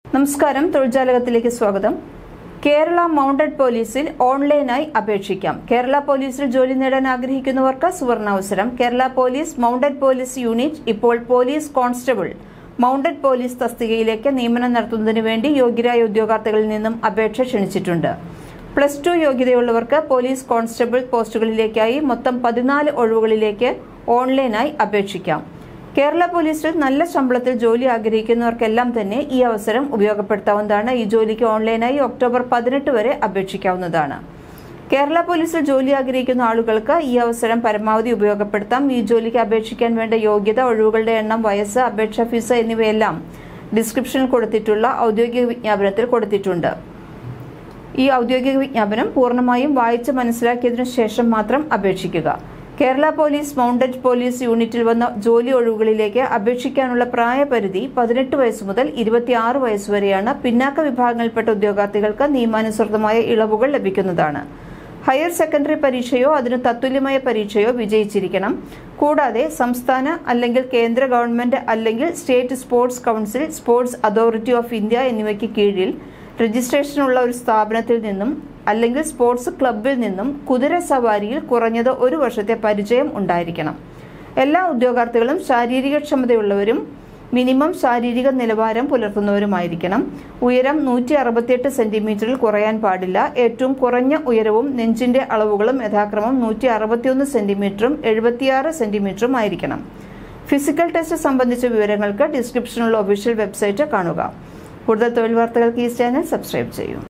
നമസ്കാരം തൊഴിൽജാലകത്തിലേക്ക് സ്വാഗതം കേരള മൗണ്ടഡ് പോലീസിൽ ഓൺലൈനായി അപേക്ഷിക്കാം കേരള പോലീസിൽ ജോലി നേടാൻ ആഗ്രഹിക്കുന്നവർക്ക് സുവർണാവസരം Kerala police mounted police unit ഇപ്പോൾ പോലീസ് കോൺസ്റ്റബിൾ മൗണ്ടഡ് പോലീസ് തസ്തികയിലേക്ക് നിയമനം നടത്തുന്നതിന് വേണ്ടി യോഗ്യരായ ഉദ്യോഗാർത്ഥികളിൽ നിന്നും അപേക്ഷ ക്ഷണിച്ചിട്ടുണ്ട് പ്ലസ് ടു യോഗ്യതയുള്ളവർക്ക് പോലീസ് കോൺസ്റ്റബിൾ പോസ്റ്റുകളിലേക്കായി മൊത്തം പതിനാല് ഒഴിവുകളിലേക്ക് ഓൺലൈനായി അപേക്ഷിക്കാം കേരള പോലീസിൽ നല്ല ശമ്പളത്തിൽ ജോലി ആഗ്രഹിക്കുന്നവർക്കെല്ലാം തന്നെ ഈ അവസരം ഉപയോഗപ്പെടുത്താവുന്നതാണ് ഈ ജോലിക്ക് ഓൺലൈനായി ഒക്ടോബർ പതിനെട്ട് വരെ അപേക്ഷിക്കാവുന്നതാണ് കേരള പോലീസിൽ ജോലി ആഗ്രഹിക്കുന്ന ആളുകൾക്ക് ഈ അവസരം പരമാവധി ഉപയോഗപ്പെടുത്താം ഈ ജോലിക്ക് അപേക്ഷിക്കാൻ വേണ്ട യോഗ്യത ഒഴിവുകളുടെ എണ്ണം വയസ്സ് അപേക്ഷാ ഫീസ് എന്നിവയെല്ലാം ഡിസ്ക്രിപ്ഷനിൽ കൊടുത്തിട്ടുള്ള ഔദ്യോഗിക വിജ്ഞാപനത്തിൽ കൊടുത്തിട്ടുണ്ട് ഈ ഔദ്യോഗിക വിജ്ഞാപനം പൂർണ്ണമായും വായിച്ച് മനസ്സിലാക്കിയതിനു ശേഷം മാത്രം അപേക്ഷിക്കുക കേരള പോലീസ് മൗണ്ടഡ് പോലീസ് യൂണിറ്റിൽ വന്ന ജോലി ഒഴിവുകളിലേക്ക് അപേക്ഷിക്കാനുള്ള പ്രായപരിധി പതിനെട്ട് വയസ്സ് മുതൽ ഇരുപത്തിയാറ് വയസ്സ് വരെയാണ് പിന്നാക്ക വിഭാഗങ്ങളിൽപ്പെട്ട ഉദ്യോഗാർത്ഥികൾക്ക് നിയമാനുസൃതമായ ഇളവുകൾ ലഭിക്കുന്നതാണ് ഹയർ സെക്കൻഡറി പരീക്ഷയോ അതിന് തത്തുല്യമായ പരീക്ഷയോ വിജയിച്ചിരിക്കണം കൂടാതെ സംസ്ഥാന അല്ലെങ്കിൽ കേന്ദ്ര ഗവൺമെന്റ് അല്ലെങ്കിൽ state sports council sports authority of India എന്നിവയ്ക്ക് കീഴിൽ രജിസ്ട്രേഷനുള്ള ഒരു സ്ഥാപനത്തിൽ നിന്നും അല്ലെങ്കിൽ സ്പോർട്സ് ക്ലബിൽ നിന്നും കുതിര സവാരിയിൽ കുറഞ്ഞത് ഒരു വർഷത്തെ പരിചയം ഉണ്ടായിരിക്കണം എല്ലാ ഉദ്യോഗാർത്ഥികളും ശാരീരിക ക്ഷമതയുള്ളവരും മിനിമം ശാരീരിക നിലവാരം പുലർത്തുന്നവരുമായിരിക്കണം ഉയരം നൂറ്റി അറുപത്തിയെട്ട് സെന്റിമീറ്ററിൽ കുറയാൻ പാടില്ല ഏറ്റവും കുറഞ്ഞ ഉയരവും നെഞ്ചിന്റെ അളവുകളും യഥാക്രമം നൂറ്റി അറുപത്തിയൊന്ന് സെന്റിമീറ്ററും എഴുപത്തിയാറ് സെന്റിമീറ്ററും ആയിരിക്കണം ഫിസിക്കൽ ടെസ്റ്റ് സംബന്ധിച്ച വിവരങ്ങൾക്ക് ഡിസ്ക്രിപ്ഷനിലുള്ള ഒഫീഷ്യൽ വെബ്സൈറ്റ് കാണുക കൂടുതൽ തൊഴിൽ വാർത്തകൾക്ക് ഈ ചാനൽ സബ്സ്ക്രൈബ് ചെയ്യൂ